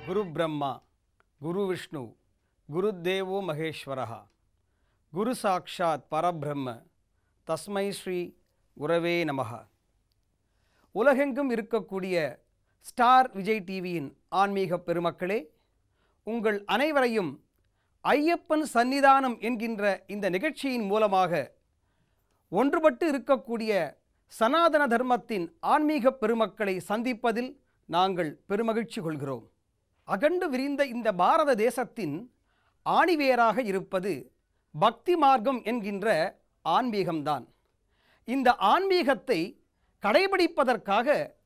குரு பிரம்மா குரு விஷ்ணு குரு தேவோ மகேஸ்வரः குரு சாக்ஷாத் பரபிரம்ம தஸ்மை ஸ்ரீ குரவே நமக உலகெங்கும் இருக்கக்கூடிய ஸ்டார் விஜய் டிவியின் ஆன்மீக பெருமக்களே உங்கள் அனைவரையும் ஐயப்பன் சந்நிதானம் என்கின்ற இந்த நிகழ்ச்சியின் மூலமாக ஒன்றுபட்டு இருக்கக்கூடிய சனாதன தர்மத்தின் ஆன்மீக பெருமக்களை சந்திப்பதில் நாங்கள் பெருமகிழ்ச்சி கொள்கிறோம் அகண்டு விரிந்த இந்த பாரத தேசத்தின் ஆணிவேராக இருப்பது பக்தி மார்க்கம் என்கின்ற ஆன்மீகம்தான் இந்த ஆன்மீகத்தை கடைபிடிப்பதற்காக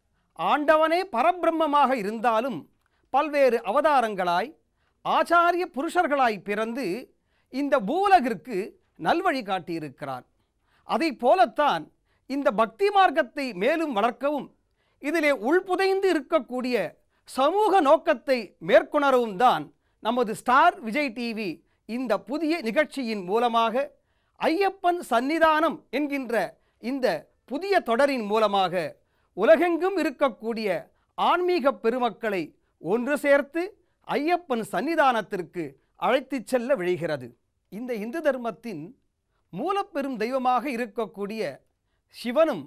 ஆண்டவனே பரபிரம்மமாக இருந்தாலும் பல்வேறு அவதாரங்களாய் ஆச்சாரிய புருஷர்களாய் பிறந்து இந்த பூலகிற்கு நல்வழி காட்டியிருக்கிறான் அதை போலத்தான் இந்த பக்தி மார்க்கத்தை மேலும் வளர்க்கவும் இதிலே உள்புதைந்து இருக்கக்கூடிய சமூக நோக்கத்தை மேற்கொணரவும் தான் நமது ஸ்டார் விஜய் டிவி இந்த புதிய நிகழ்ச்சியின் மூலமாக ஐயப்பன் சந்நிதானம் என்கின்ற இந்த புதிய தொடரின் மூலமாக உலகெங்கும் இருக்கக்கூடிய ஆன்மீக பெருமக்களை ஒன்று சேர்த்து ஐயப்பன் சந்நிதானத்திற்கு அழைத்துச் செல்ல விழைகிறது இந்த இந்து தர்மத்தின் மூலப்பெரும் தெய்வமாக இருக்கக்கூடிய சிவனும்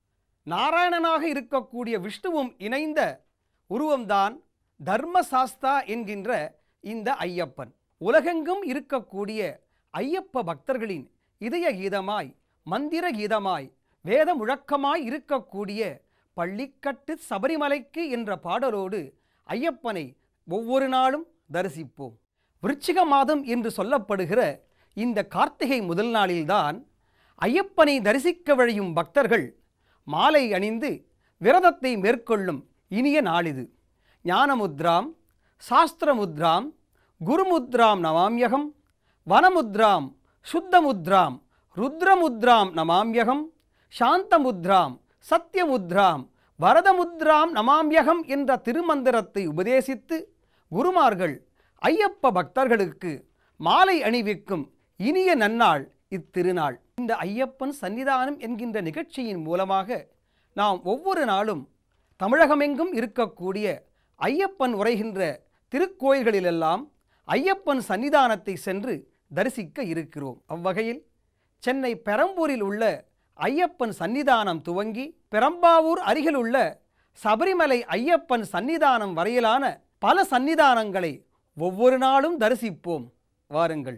நாராயணனாக இருக்கக்கூடிய விஷ்ணுவும் இணைந்த உருவம்தான் தர்மசாஸ்தா என்கின்ற இந்த ஐயப்பன் உலகெங்கும் இருக்கக்கூடிய ஐயப்ப பக்தர்களின் இதய கீதமாய் மந்திர கீதமாய் வேத முழக்கமாய் இருக்கக்கூடிய பள்ளிக்கட்டு சபரிமலைக்கு என்ற பாடலோடு ஐயப்பனை ஒவ்வொரு நாளும் தரிசிப்போம் விருச்சிக மாதம் என்று சொல்லப்படுகிற இந்த கார்த்திகை முதல் நாளில்தான் ஐயப்பனை தரிசிக்க வழியும் பக்தர்கள் மாலை அணிந்து விரதத்தை மேற்கொள்ளும் இனிய நாளிது ஞானமுத்ராம் சாஸ்திரமுத்ராம் குருமுத்ராம் நமாம்யகம் வனமுத்ராம் சுத்தமுத்ராம் ருத்ரமுத்ராம் நமாம்யகம் சாந்தமுத்ராம் சத்தியமுத்ராம் வரதமுத்ராம் நமாம்யகம் என்ற திருமந்திரத்தை உபதேசித்து குருமார்கள் ஐயப்ப பக்தர்களுக்கு மாலை அணிவிக்கும் இனிய நன்னாள் இத்திருநாள் இந்த ஐயப்பன் சன்னிதானம் என்கின்ற நிகழ்ச்சியின் மூலமாக நாம் ஒவ்வொரு நாளும் தமிழகமெங்கும் இருக்கக்கூடிய ஐயப்பன் உரைகின்ற திருக்கோயில்களிலெல்லாம் ஐயப்பன் சன்னிதானத்தை சென்று தரிசிக்க இருக்கிறோம் அவ்வகையில் சென்னை பெரம்பூரில் உள்ள ஐயப்பன் சன்னிதானம் துவங்கி பெரம்பாவூர் அருகில் உள்ள சபரிமலை ஐயப்பன் சன்னிதானம் வரையிலான பல சன்னிதானங்களை ஒவ்வொரு நாளும் தரிசிப்போம் வாருங்கள்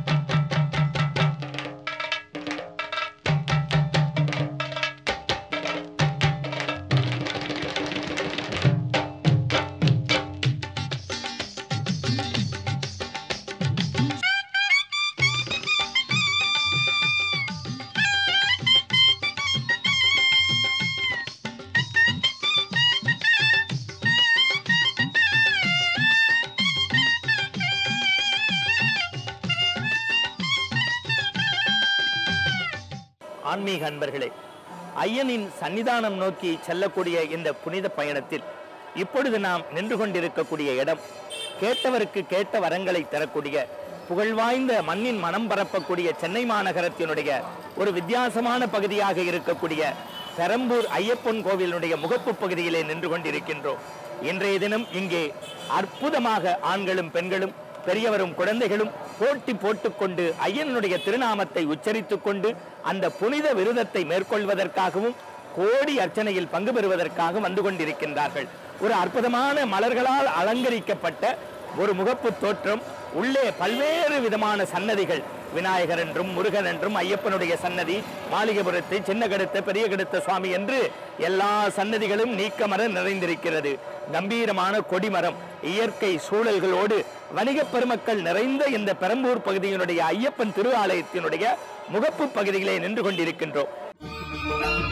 ஆன்மீக அன்பர்களே ஐயனின் சன்னிதானம் நோக்கி செல்லக்கூடிய இந்த புனித பயணத்தில் இப்பொழுது நாம் நின்று கொண்டிருக்கக்கூடிய இடம் கேட்டவருக்கு கேட்ட வரங்களை தரக்கூடிய புகழ்வாய்ந்த மண்ணின் மனம் பரப்பக்கூடிய சென்னை மாநகரத்தினுடைய ஒரு வித்தியாசமான பகுதியாக இருக்கக்கூடிய பெரம்பூர் ஐயப்பன் கோவிலினுடைய முகப்பு பகுதியிலே நின்று கொண்டிருக்கின்றோம் இன்றைய தினம் இங்கே அற்புதமாக ஆண்களும் பெண்களும் பெரியவரும் குழந்தைகளும் போட்டி போட்டுக்கொண்டு ஐயனுடைய திருநாமத்தை உச்சரித்துக் கொண்டு அந்த புனித விருதத்தை மேற்கொள்வதற்காகவும் கோடி அர்ச்சனையில் பங்கு பெறுவதற்காக வந்து கொண்டிருக்கின்றார்கள் ஒரு அற்புதமான மலர்களால் அலங்கரிக்கப்பட்ட ஒரு முகப்பு தோற்றம் உள்ளே பல்வேறு விதமான சன்னதிகள் விநாயகர் என்றும் முருகன் என்றும் ஐயப்பனுடைய சன்னதி மாளிகைபுரத்தை சின்ன கடுத்த பெரிய கடுத்த சுவாமி என்று எல்லா சன்னதிகளும் நீக்கமர நிறைந்திருக்கிறது கம்பீரமான கொடிமரம் இயற்கை சூழல்களோடு வணிகப் பெருமக்கள் நிறைந்த இந்த பெரம்பூர் பகுதியினுடைய ஐயப்பன் திரு ஆலயத்தினுடைய முகப்பு பகுதியிலே நின்று கொண்டிருக்கின்றோம்